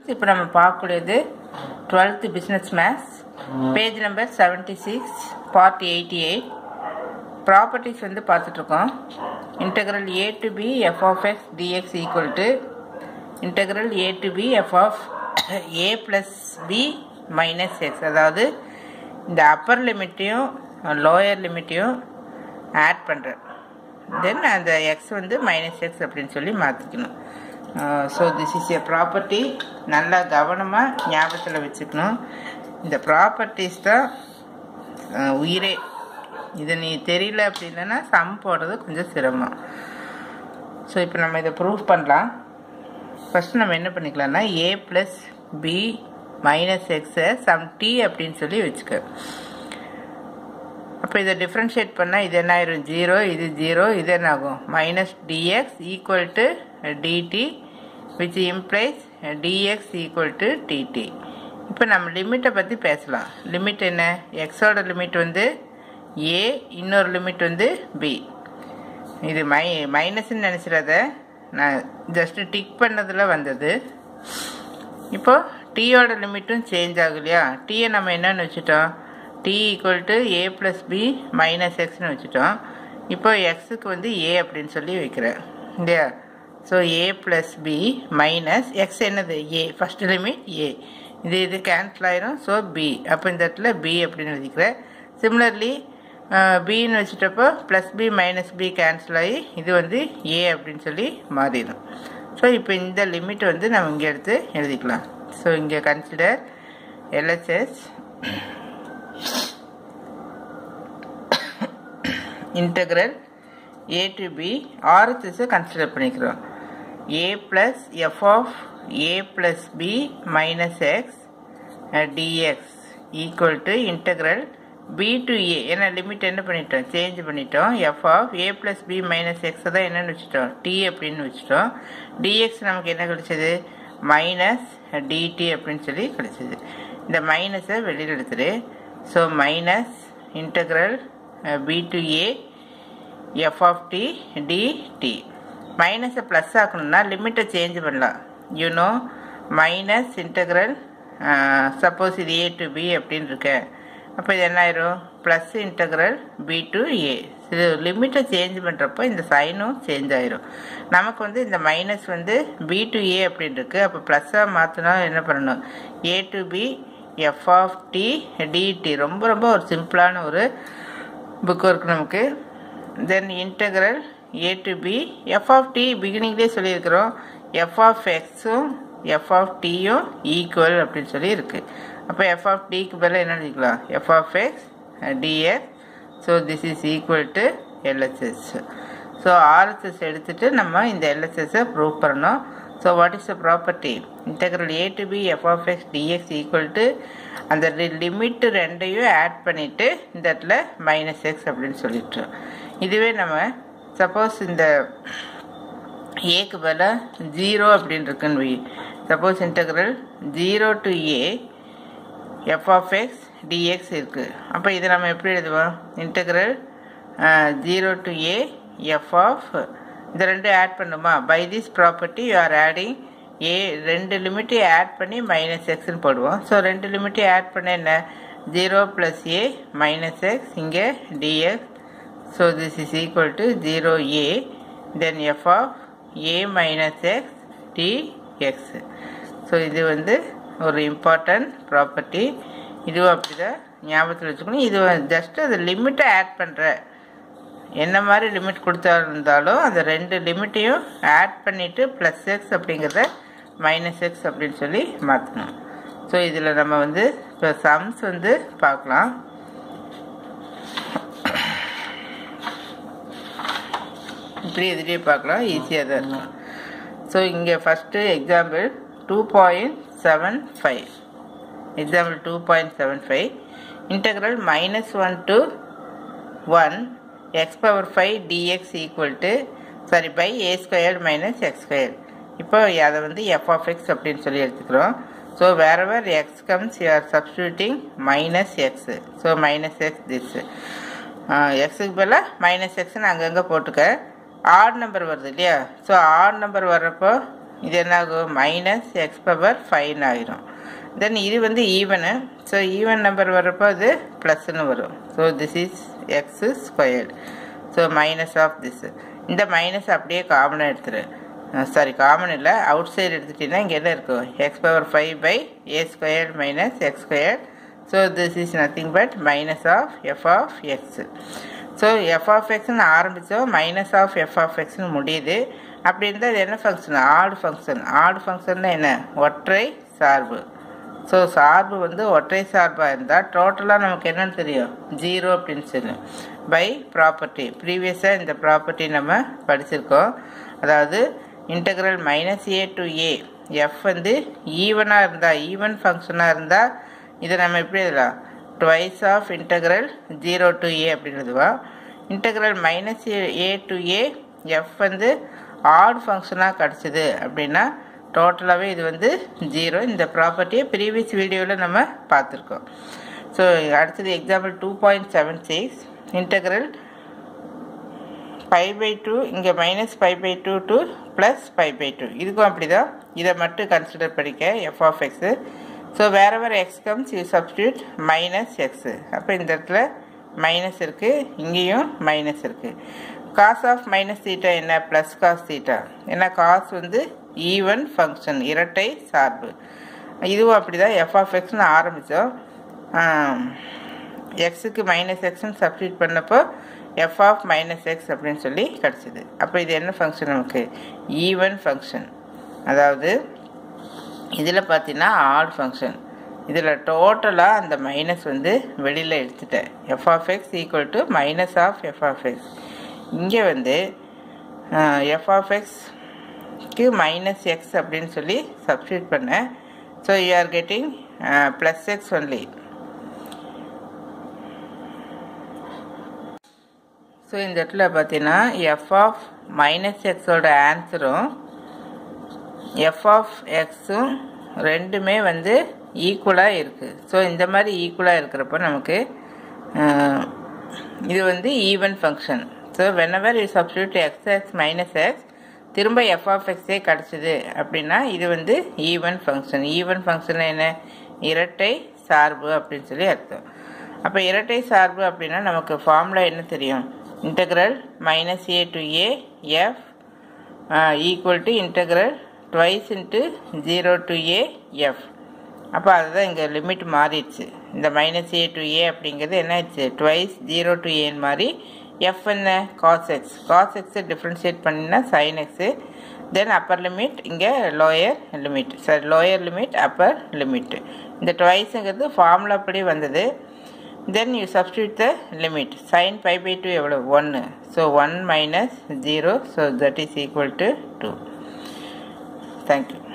இப்போ நம்ம பார்க்கக்கூடியது twelfth business maths page number seventy six part eighty eight properties வந்து பார்த்துட்ருக்கோம் integral a to b f of x dx equal to integral a to b f of a plus b minus x அதாவது இந்த upper லிமிட்டையும் lower லிமிட்டையும் add பண்ணுறேன் then அந்த X வந்து minus x அப்படின்னு சொல்லி மாற்றிக்கணும் so this is a property நல்லா கவனமாக ஞாபகத்தில் வச்சுக்கணும் இந்த ப்ராப்பர்ட்டிஸ் தான் அஹ், உயிரே இது நீ தெரியல அப்படின்னா சம் போடுறது கொஞ்சம் சிரமம் ஸோ இப்போ நம்ம இதை ப்ரூவ் பண்ணலாம் ஃபஸ்ட்டு நம்ம என்ன பண்ணிக்கலாம்னா ஏ ப்ளஸ் பி மைனஸ் எக்ஸை சம் டி அப்படின்னு சொல்லி வச்சுக்க அப்போ இதை டிஃப்ரென்ஷியேட் பண்ணால் இது என்ன ஆயிரும் ஜீரோ இது ஜீரோ இது என்ன ஆகும் minus dx equal to dt which implies dx equal to dt இப்போ நம்ம லிமிட்டை பற்றி பேசலாம் லிமிட் என்ன எக்ஸோட லிமிட் வந்து ஏ இன்னொரு லிமிட் வந்து பி இது மை மைனஸ்ன்னு நினச்சிடாத நான் ஜஸ்ட்டு டிக் பண்ணதில் வந்தது இப்போ டீயோட லிமிட்டும் சேஞ்ச் ஆகலையா டீயை நம்ம என்னன்னு வச்சுட்டோம் t equal to a plus b minus எக்ஸ்னு வச்சுட்டோம் இப்போ எக்ஸுக்கு வந்து ஏ அப்படின்னு சொல்லி வைக்கிறேன் இல்லையா so a plus b minus x என்னது ஏ ஃபஸ்ட் லிமிட் ஏ இது இது கேன்சல் ஆயிரும் ஸோ பி அப்போ இந்த இடத்துல பி அப்படின்னு எழுதிக்கிறேன் சிமிலர்லி பின்னு வச்சுட்டப்போ plus b minus b cancel ஆகி இது வந்து ஏ அப்படின்னு சொல்லி மாறிடும் ஸோ இப்போ இந்த லிமிட் வந்து நம்ம இங்கே எடுத்து எழுதிக்கலாம் ஸோ இங்கே consider LHS integral a to b ஆர்ஹெச்எஸை கன்சிடர் பண்ணிக்கிறோம் a plus f of a plus b minus x dx equal to integral b to a ஏன்னா லிமிட் என்ன பண்ணிட்டோம் சேஞ்ச் பண்ணிட்டோம் f of a plus b minus எக்ஸை தான் என்னென்னு வச்சுட்டோம் டி அப்படின்னு வச்சுட்டோம் டிஎக்ஸ் நமக்கு என்ன கிடைச்சது மைனஸ் டிடி அப்படின்னு சொல்லி கிடைச்சது இந்த மைனஸை வெளியில் எடுத்துரு so minus integral b to a f of t dt மைனஸை ப்ளஸ் ஆக்கணும்னா லிமிட்டை சேஞ்ச் பண்ணலாம் யூனோ மைனஸ் இன்டகிரல் சப்போஸ் இது ஏ டு பி அப்படின்னு இருக்க அப்போ இது என்ன ஆயிரும் plus integral b to a இது லிமிட்டை சேஞ்ச் பண்ணுறப்போ இந்த சைனும் சேஞ்ச் ஆயிரும் நமக்கு வந்து இந்த மைனஸ் வந்து பி டு ஏ அப்படின்னு இருக்கு அப்போ ப்ளஸ்ஸாக மாற்றினா என்ன பண்ணணும் a to b f of t dt ரொம்ப ரொம்ப ஒரு சிம்பிளான ஒரு புக் ஒர்க் நமக்கு then integral a to b f of t பிகினிங்லேயே சொல்லியிருக்கிறோம் எஃப் ஆஃப் எக்ஸும் எஃப் ஆஃப் டியும் ஈக்குவல் அப்படின்னு சொல்லி இருக்கு அப்போ எஃப் ஆஃப் டிக்கு பதிலாக என்ன எழுதிக்கலாம் f of x dx so this is equal to LHS so RHS எடுத்துட்டு நம்ம இந்த எல்எஸ்எஸ்ஸை ப்ரூவ் பண்ணணும் so what is the property integral a to b f of x dx equal to அந்த லிமிட் ரெண்டையும் ஆட் பண்ணிவிட்டு இந்த இடத்துல மைனஸ் எக்ஸ் அப்படின்னு சொல்லிட்டோம் இதுவே நம்ம சப்போஸ் இந்த ஏக்கு பதிலாக ஜீரோ அப்படின்னு இருக்குன்னு வை suppose integral zero to a f of x dx இருக்குது அப்போ இதை நம்ம எப்படி எழுதுவோம் integral zero to a f of இந்த ரெண்டும் ஆட் பண்ணுமா by this property you are adding a ரெண்டு லிமிட்டையும் ஆட் பண்ணி மைனஸ் எக்ஸ்னு போடுவோம் ஸோ ரெண்டு லிமிட்டையும் ஆட் பண்ண என்ன zero plus a minus x இங்கே dx so this is equal to zero a then f of a minus x d x so இது வந்து ஒரு இம்பார்ட்டன்ட் ப்ராப்பர்ட்டி இதுவும் அப்படிதான் ஞாபகத்தில் வச்சுக்கணும் இது ஜஸ்ட் அது லிமிட்டை ஆட் பண்ணுற என்ன மாதிரி லிமிட் கொடுத்தா இருந்தாலும் அந்த ரெண்டு லிமிட்டையும் ஆட் பண்ணிவிட்டு ப்ளஸ் எக்ஸ் அப்படிங்கிறத மைனஸ் எக்ஸ் அப்படின்னு சொல்லி மாற்றணும் ஸோ இதில் நம்ம வந்து இப்போ சம்ஸ் வந்து பார்க்கலாம் இப்படி எதிரியே பார்க்கலாம் ஈஸியாக தான் இருக்கும் ஸோ இங்கே first example two point seven five example two point seven five integral minus one to one x power five dx equal to sorry by a squared minus x square இப்போ அதை வந்து எஃப் ஆஃப் எக்ஸ் அப்படின்னு சொல்லி எடுத்துக்கிறோம் so wherever x comes you are substituting minus x so minus x this எக்ஸுக்கு பதிலாக minus எக்ஸ்னு அங்கங்கே போட்டுக்க ஆட் நம்பர் வருது இல்லையா ஸோ ஆட் நம்பர் வர்றப்போ இது என்ன ஆகும் மைனஸ் எக்ஸ் பவர் ஃபைவ்னு ஆயிரும் தென் இது வந்து ஈவனு ஸோ ஈவன் நம்பர் வர்றப்போ அது ப்ளஸ்ன்னு வரும் so this is x squared so minus of this இந்த மைனஸ் அப்படியே காமனாக எடுத்துரு சாரி காமன் இல்லை அவுட் சைடு எடுத்துட்டீங்கன்னா இங்கே என்ன இருக்கும் x power five by a squared minus x squared so this is nothing but minus of f of x so f of எக்ஸ்னு ஆரம்பித்தோம் மைனஸ் ஆஃப் எஃப் ஆஃப் எக்ஸ்னு முடியுது அப்படி இருந்தால் இது என்ன ஃபங்க்ஷன் ஆடு ஃபங்க்ஷன் ஆடு ஃபங்க்ஷன்னா என்ன ஒற்றை சார்பு ஸோ சார்பு வந்து ஒற்றை சார்பாக இருந்தால் டோட்டலாக நமக்கு என்னன்னு தெரியும் ஜீரோ அப்படின்னு சொல்லும் பை ப்ராப்பர்ட்டி ப்ரீவியஸாக இந்த ப்ராப்பர்ட்டி நம்ம படிச்சிருக்கோம் அதாவது integral minus a to a f வந்து ஈவனாக இருந்தால் ஈவன் ஃபங்க்ஷனாக இருந்தால் இதை நம்ம எப்படி எழுதலாம் twice of integral zero to a அப்படின்றதுவா integral minus a to a f வந்து ஆட் ஃபங்க்ஷனாக கிடச்சிது அப்படின்னா டோட்டலாகவே இது வந்து ஜீரோ இந்த ப்ராப்பர்ட்டியை ப்ரீவியஸ் வீடியோவில் நம்ம பார்த்துருக்கோம் ஸோ அடுத்தது example two point seven six integral pi by two இங்கே minus pi by two to plus pi by two இதுக்கும் அப்படி தான் இதை மட்டும் கன்சிடர் பண்ணிக்க எஃப் ஆஃப் எக்ஸு ஸோ வேற வேறு x comes you substitute minus x அப்போ இந்த இடத்துல மைனஸ் இருக்குது இங்கேயும் மைனஸ் இருக்குது காஸ் ஆஃப் மைனஸ் தீட்டா என்ன ப்ளஸ் காஸ் தீட்டா ஏன்னா காஸ் வந்து ஈவன் ஃபங்க்ஷன் இரட்டை சார்பு இதுவும் அப்படி தான் எஃப் ஆஃப் எக்ஸ்னு ஆரம்பித்தோம் எக்ஸுக்கு மைனஸ் எக்ஸ்னு சப்ஸ்டியூட் பண்ணப்போ எஃப் ஆஃப் மைனஸ் எக்ஸ் அப்படின்னு சொல்லி கிடச்சிது அப்போ இது என்ன ஃபங்க்ஷன் நமக்கு ஈவன் ஃபங்க்ஷன் அதாவது இதில் பார்த்தீங்கன்னா ஆட் ஃபங்க்ஷன் இதில் டோட்டலாக அந்த மைனஸ் வந்து வெளியில் எடுத்துட்டேன் f of x equal to minus of f of x இங்கே வந்து எஃப் ஆஃப் எக்ஸ்க்கு மைனஸ் எக்ஸ் அப்படின்னு சொல்லி சப்ஸ்டியூட் பண்ணேன் so you are getting plus x only so இந்த இடத்துல பார்த்தீங்கன்னா எஃப் ஆஃப் மைனஸ் எக்ஸோட ஆன்சரும் எஃப் ஆஃப் எக்ஸும் ரெண்டுமே வந்து ஈக்குவலாக இருக்குது ஸோ இந்த மாதிரி ஈக்குவலாக இருக்கிறப்போ நமக்கு இது வந்து even function so whenever you substitute x x minus x திரும்ப எஃப் ஆஃப் எக்ஸே கிடச்சிது அப்படின்னா இது வந்து ஈவன் ஃபங்க்ஷன் ஈவன் ஃபங்க்ஷன் என்ன இரட்டை சார்பு அப்படின்னு சொல்லி அர்த்தம் அப்போ இரட்டை சார்பு அப்படின்னா நமக்கு ஃபார்முலா என்ன தெரியும் integral minus a to a f uh, equal to integral twice into 0 to a f அப்போ அதுதான் இங்கே லிமிட் மாறிடுச்சு இந்த மைனஸ் ஏ டு ஏ அப்படிங்கிறது என்ன ஆயிடுச்சு டுவைஸ் ஜீரோ டு ஏன்னு மாதிரி எஃப் என்ன காஸ் எக்ஸ் காஸ் எக்ஸை டிஃப்ரென்ஷியேட் பண்ணினா sine x then upper limit இங்கே lower limit sorry lower limit upper limit இந்த டுவைஸுங்கிறது ஃபார்முலா படி வந்தது then you substitute the limit sin pi by 2 எவ்வளோ 1 so 1 minus 0 so that is equal to 2 thank you